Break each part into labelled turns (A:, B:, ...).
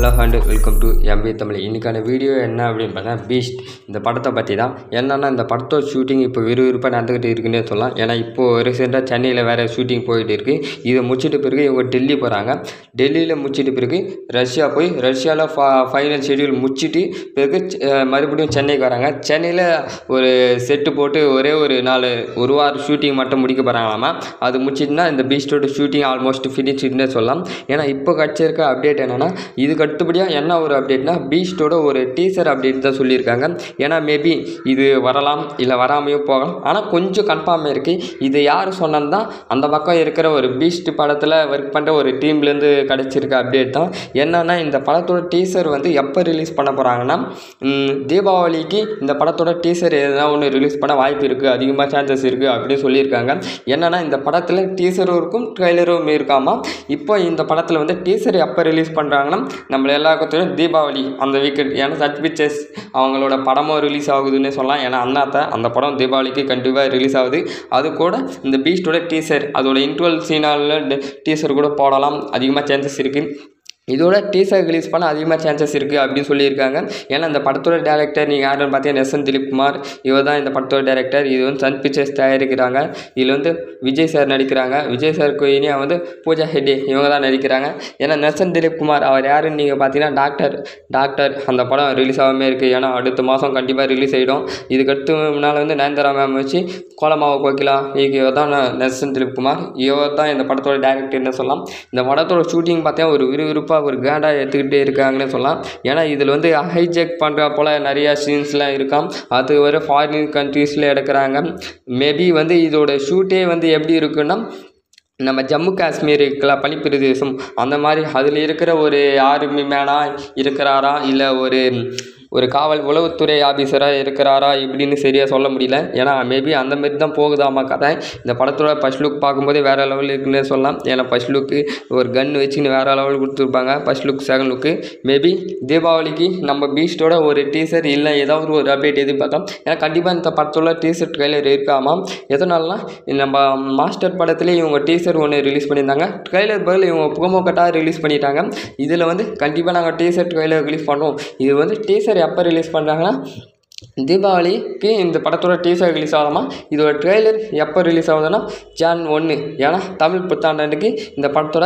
A: hello and welcome to MP Tamil இன்றைக்கான video என்ன அப்படின்னு பார்த்தா பீஸ்ட் இந்த படத்தை பற்றி தான் என்னென்னா இந்த படத்தோட ஷூட்டிங் இப்போ விறுவிறுப்பாக நடந்துக்கிட்டு இருக்குன்னே சொல்லலாம் ஏன்னா இப்போது ரீசெண்டாக சென்னையில் வேறு ஷூட்டிங் போயிட்டு இருக்குது இதை முடிச்சிட்டு பிறகு இவங்க டெல்லி போகிறாங்க டெல்லியில் முடிச்சிட்டு பிறகு ரஷ்யா போய் ரஷ்யாவில் ஃபா ஃபைனல் ஷெடியூல் முடிச்சிட்டு பிறகு அஹ், மறுபடியும் சென்னைக்கு வராங்க சென்னையில் ஒரு செட்டு போட்டு ஒரே ஒரு நாள் ஒரு வாரம் ஷூட்டிங் மட்டும் முடிக்க போகிறாங்களாமா அது முடிச்சிட்டுனா இந்த பீஸ்டோட ஷூட்டிங் ஆல்மோஸ்ட் ஃபினிஷ்டுன்னே சொல்லலாம் ஏன்னா இப்போ கிடச்சிருக்க அப்டேட் என்னென்னா இதுக்கு அடுத்தபடியாக என்ன ஒரு அப்டேட்னா பீஸ்டோட ஒரு டீசர் அப்டேட் தான் சொல்லியிருக்காங்க ஏன்னா மேபி இது வரலாம் இல்லை வராமையும் போகலாம் ஆனால் கொஞ்சம் கன்ஃபார்ம் இருக்குது இது யார் சொன்னது தான் அந்த பக்கம் இருக்கிற ஒரு பீஸ்ட் படத்தில் ஒர்க் பண்ணுற ஒரு டீம்லேருந்து கிடச்சிருக்க அப்டேட் தான் என்னன்னா இந்த படத்தோட டீசர் வந்து எப்போ ரிலீஸ் பண்ண போகிறாங்கன்னா தீபாவளிக்கு இந்த படத்தோட டீசர் எதனா ஒன்று ரிலீஸ் பண்ண வாய்ப்பு இருக்குது அதிகமாக சான்சஸ் இருக்குது அப்படின்னு சொல்லியிருக்காங்க என்னன்னா இந்த படத்தில் டீசரும் இருக்கும் ட்ரெய்லரும் இருக்காமா இப்போ இந்த படத்தில் வந்து டீசர் எப்போ ரிலீஸ் பண்ணுறாங்கன்னா நம்மள எல்லாருக்கும் தீபாவளி அந்த வீக்கெண்ட் ஏன்னா சச் பிக்சர்ஸ் அவங்களோட படமும் ரிலீஸ் ஆகுதுன்னே சொல்லலாம் ஏன்னா அண்ணாத்த அந்த படம் தீபாவளிக்கு கண்டிப்பாக ரிலீஸ் ஆகுது அது கூட இந்த பீஸ்டோட டீசர் அதோட இன்ட்வல் சீனாலில் டீசர் கூட போடலாம் அதிகமாக சான்சஸ் இருக்குது இதோட டீசர் ரிலீஸ் பண்ண அதிகமாக சான்சஸ் இருக்குது அப்படின்னு சொல்லியிருக்காங்க ஏன்னா இந்த படத்தோட டேரக்டர் நீங்கள் யாருன்னு பார்த்தீங்கன்னா எஸ் என் திலீப்குமார் இவர் தான் இந்த படத்தோட டேரக்டர் இது வந்து சன் பிக்சர்ஸ் தயாரிக்கிறாங்க இதில் வந்து விஜய் சார் நடிக்கிறாங்க விஜய் சார் கோயினியா வந்து பூஜா ஹெட்டி இவங்க தான் நடிக்கிறாங்க ஏன்னா நெசன் திலீப்குமார் அவர் யாருன்னு நீங்கள் பார்த்தீங்கன்னா டாக்டர் டாக்டர் அந்த படம் ரிலீஸ் ஆகாமே இருக்குது ஏன்னா அடுத்த மாதம் கண்டிப்பாக ரிலீஸ் ஆகிடும் இதுக்கடுத்து முன்னால் வந்து நயன்தாரா மேம் வச்சு கோலமாவு கோகிலா இவர் தான் நெசன் திலீப்குமார் இவர் தான் இந்த படத்தோட டேரக்டர்னு சொல்லலாம் இந்த படத்தோட ஷூட்டிங் பார்த்தா ஒரு விறுவிறுப்பாக ஒரு கேண்டாக எடுத்துக்கிட்டே இருக்காங்கன்னு சொல்லலாம் ஏன்னா இதில் வந்து ஹைஜெக் பண்ணுற போல் நிறையா சீன்ஸ்லாம் இருக்காம் அது வர ஃபாரின் கண்ட்ரீஸில் எடுக்கிறாங்க மேபி வந்து இதோட ஷூட்டே வந்து எப்படி இருக்குன்னா நம்ம ஜம்மு காஷ்மீர் இருக்குல்ல பனிப்பிரதேசம் அந்த மாதிரி அதில் இருக்கிற ஒரு ஆர்மி மேனாக இருக்கிறாரா இல்லை ஒரு ஒரு காவல் உளவுத்துறை ஆஃபீஸராக இருக்கிறாரா இப்படின்னு சரியாக சொல்ல முடியல ஏன்னா மேபி அந்த மாதிரி தான் போகுதாமா கதை இந்த படத்தோட ஃபஸ்ட் லுக் பார்க்கும்போதே வேறு லெவலில் இருக்குன்னே சொல்லலாம் ஏன்னா ஃபஸ்ட் லுக்கு ஒரு கன் வச்சுன்னு வேறு லெவல் கொடுத்துருப்பாங்க first look second look maybe தீபாவளிக்கு நம்ம பீஸ்டோட ஒரு டீசர் இல்லை ஏதாவது ஒரு அப்டேட் எதிர்பார்க்கலாம் ஏன்னா கண்டிப்பாக இந்த படத்தோட டீசர் ட்ரெய்லர் இருக்காமா எதனாலனா நம்ம மாஸ்டர் படத்துலேயே இவங்க டீசர் ஒன்று ரிலீஸ் பண்ணியிருந்தாங்க ட்ரெய்லர் பதில் இவங்க புகமோ கட்டாக ரிலீஸ் பண்ணிட்டாங்க இதில் வந்து கண்டிப்பாக நாங்கள் டீசர் ட்ரெய்லர் ரிலீஸ் பண்ணுவோம் இது வந்து டீசர் எப்போ ரிலீஸ் பண்ணுறாங்கன்னா தீபாவளிக்கு இந்த படத்தோட டீசர் ரிலீஸ் ஆகாமா இதோட ட்ரெய்லர் எப்போ ரிலீஸ் ஆகுதுன்னா ஜான் ஒன்று ஏன்னா தமிழ் புத்தாண்டு அன்னைக்கு இந்த படத்தோட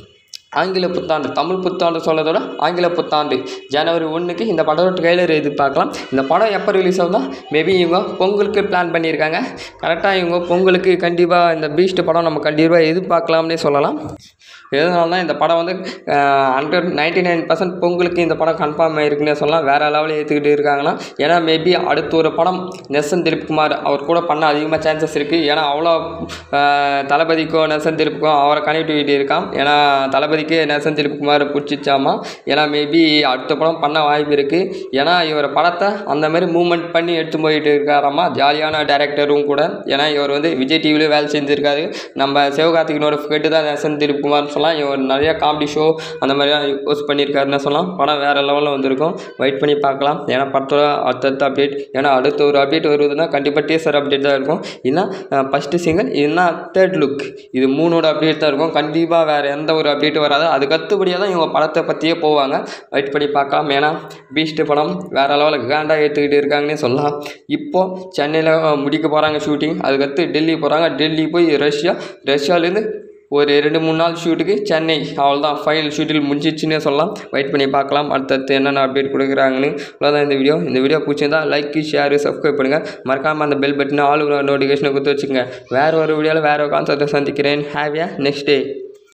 A: ஆங்கில புத்தாண்டு தமிழ் புத்தாண்டு சொல்றதோட ஆங்கில புத்தாண்டு ஜனவரி ஒன்றுக்கு இந்த படத்தோட ட்ரெய்லர் எதிர்பார்க்கலாம் இந்த படம் எப்போ ரிலீஸ் ஆகுதுன்னா மேபி இவங்க பொங்கலுக்கு பிளான் பண்ணியிருக்காங்க கரெக்டாக இவங்க பொங்கலுக்கு கண்டிப்பாக இந்த பீஸ்ட் படம் நம்ம கண்டிப்பாக எதிர்பார்க்கலாம்னே சொல்லலாம் எதனால இந்த படம் வந்து ஹண்ட்ரட் நைன்டி நைன் பர்சன்ட் பொங்கலுக்கு இந்த படம் கன்ஃபார்ம் ஆயிருக்குன்னே சொல்லலாம் வேறு லெவலில் ஏற்றுக்கிட்டு இருக்காங்கன்னா ஏன்னா மேபி அடுத்த ஒரு படம் நெசன் திலீப்குமார் அவர் கூட பண்ண அதிகமாக சான்சஸ் இருக்குது ஏன்னா அவ்வளோ ஆஹ், தளபதிக்கும் நெசன் திலீப்புக்கும் அவரை கனெக்டிவிட்டி இருக்காம் ஏன்னா தளபதிக்கு நெசன் திலீப்குமார் பிடிச்சிச்சாமா ஏன்னா மேபி அடுத்த படம் பண்ண வாய்ப்பு இருக்குது ஏன்னா இவர் படத்தை அந்த மாதிரி மூவ்மெண்ட் பண்ணி எடுத்து போயிட்டு இருக்காராமா ஜாலியான டேரக்டரும் கூட ஏன்னா இவர் வந்து விஜய் டிவியில் வேலை செஞ்சுருக்காரு நம்ம சிவகார்த்திகனோட கேட்டு தான் நெசன் திலீப்குமார்னு சொல்லலாம் இவர் நிறைய காமெடி ஷோ அந்த மாதிரிலாம் யூஸ் பண்ணியிருக்காருன்னு சொல்லலாம் படம் வேறு லெவலில் வந்திருக்கும் வெயிட் பண்ணி பார்க்கலாம் ஏன்னா படத்தோட அடுத்தடுத்த அப்டேட் ஏன்னா அடுத்த ஒரு அப்டேட் வருதுன்னா கண்டிப்பாக டீசர் அப்டேட் தான் இருக்கும் இல்லைன்னா ஃபஸ்ட்டு சிங்கிள் இல்லைன்னா தேர்ட் லுக் இது மூணோட அப்டேட் தான் இருக்கும் கண்டிப்பாக வேறு எந்த ஒரு அப்டேட்டும் வராது அதுக்கு அடுத்தபடியாக தான் இவங்க படத்தை பற்றியே போவாங்க வெயிட் பண்ணி பார்க்கலாம் ஏன்னா பீஸ்ட் படம் வேறு லெவலில் கிராண்டாக ஏற்றுக்கிட்டு இருக்காங்கன்னே சொல்லலாம் இப்போது சென்னையில் முடிக்க போகிறாங்க ஷூட்டிங் அதுக்கடுத்து டெல்லி போகிறாங்க டெல்லி போய் ரஷ்யா ரஷ்யாலேருந்து ஒரு ரெண்டு மூணு நாள் ஷூட்டுக்கு சென்னை அவ்வளோதான் ஃபைனல் ஷூட்டில் முடிஞ்சிச்சுன்னே சொல்லலாம் வெயிட் பண்ணி பார்க்கலாம் அடுத்தடுத்து என்னென்ன அப்டேட் கொடுக்குறாங்கன்னு அவ்வளோதான் இந்த வீடியோ இந்த வீடியோ பிடிச்சிருந்தா லைக் ஷேர் சப்ஸ்கிரைப் பண்ணுங்கள் மறக்காமல் அந்த பெல் பட்டனை ஆல் நோட்டிஃபிகேஷனை கொடுத்து வச்சுக்கோங்க வேறு ஒரு வீடியோவில் வேறு ஒரு கான்செப்டை சந்திக்கிறேன் ஹாவியா நெக்ஸ்ட் டே